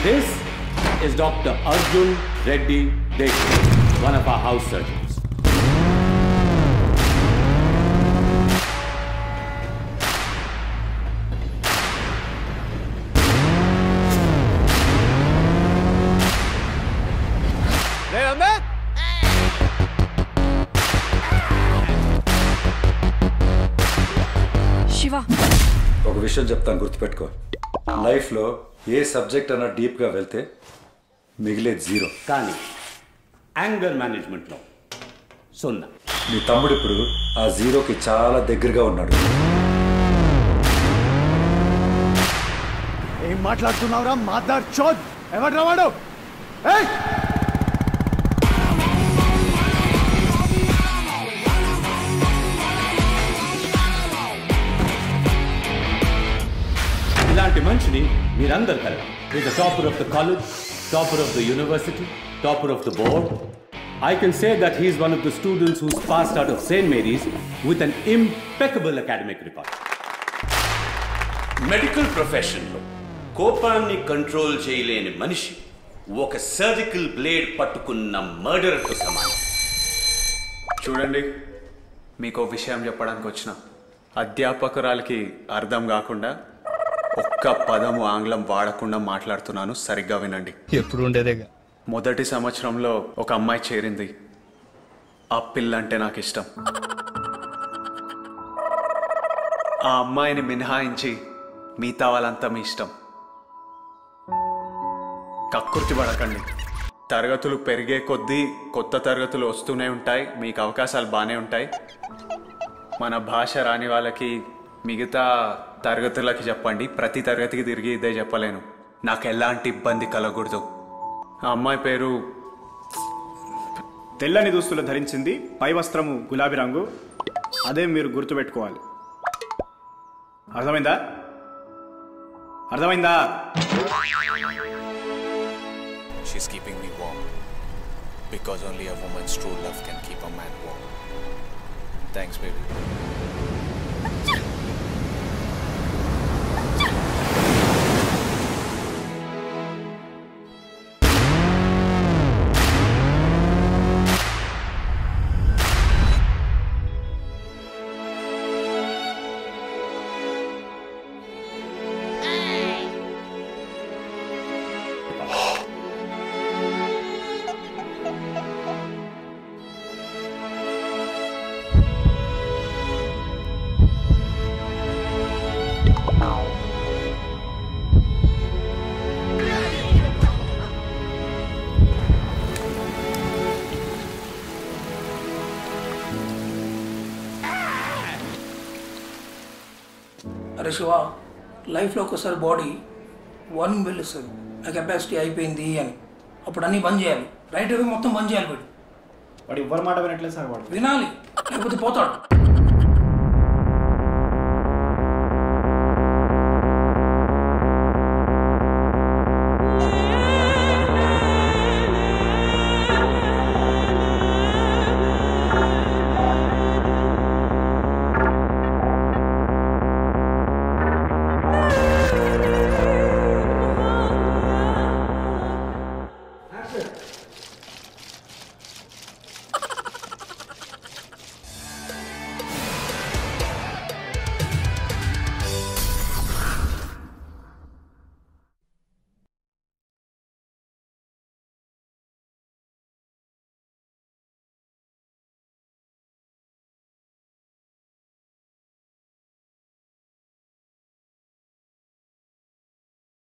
This is Dr. Arjun Reddy Dekhe, one of our house surgeons. Shiva ఒక విషయం చెప్తాను గుర్తుపెట్టుకో లైఫ్లో ఏ సబ్జెక్ట్ అన్నా డీప్గా వెళ్తే మిగిలేది జీరో కానీ యాంగర్ మేనేజ్మెంట్లో సున్నా నీ తమ్ముడు ఇప్పుడు ఆ జీరోకి చాలా దగ్గరగా ఉన్నాడు ఏం మాట్లాడుతున్నావురా మాదార్ చోద్ ఎవడ్రా వాడు ఏయ్ ఇలాంటి మనిషిని మీరందరు కలరా is the topper of the college topper of the university topper of the board I can say that he's one of the students who's passed out of Saint Mary's with an impeccable academic record medical ప్రొఫెషన్లో కోపాన్ని control చేయలేని మనిషి ఒక surgical blade పట్టుకున్న మర్డర్తో సమానం చూడండి మీకు ఓ విషయం చెప్పడానికి వచ్చిన అధ్యాపకురాలకి అర్థం కాకుండా ఒక్క పదము ఆంగ్లం వాడకుండా మాట్లాడుతున్నాను సరిగ్గా వినండి ఎప్పుడు ఉండేదేగా మొదటి సంవత్సరంలో ఒక అమ్మాయి చేరింది ఆ పిల్ల అంటే నాకు ఇష్టం ఆ అమ్మాయిని మినహాయించి మిగతా వాళ్ళంతా మీ ఇష్టం కక్కుర్తి పడకండి తరగతులు పెరిగే కొద్దీ కొత్త తరగతులు వస్తూనే ఉంటాయి మీకు అవకాశాలు బాగానే ఉంటాయి మన భాష రాని వాళ్ళకి మిగతా తరగతులకి చెప్పండి ప్రతి తరగతికి తిరిగి ఇదే చెప్పలేను నాకు ఎలాంటి ఇబ్బంది కలగకూడదు ఆ అమ్మాయి పేరు తెల్లని దుస్తులు ధరించింది పై వస్త్రము గులాబీ రంగు అదే మీరు గుర్తుపెట్టుకోవాలి అర్థమైందా అర్థమైందా She's keeping me warm. Because only a woman's true love can keep a man warm. Thanks, baby. అరే శివ లైఫ్లో ఒకసారి బాడీ వార్నింగ్ బెల్ ఇస్తుంది నా కెపాసిటీ అయిపోయింది అని అప్పుడు అన్నీ బంద్ చేయాలి రైట్ అవే మొత్తం బంద్ చేయాలి వీడు వాడు ఎవ్వరి మాట వినట్లేదు సార్ వాడు వినాలి లేకపోతే పోతాడు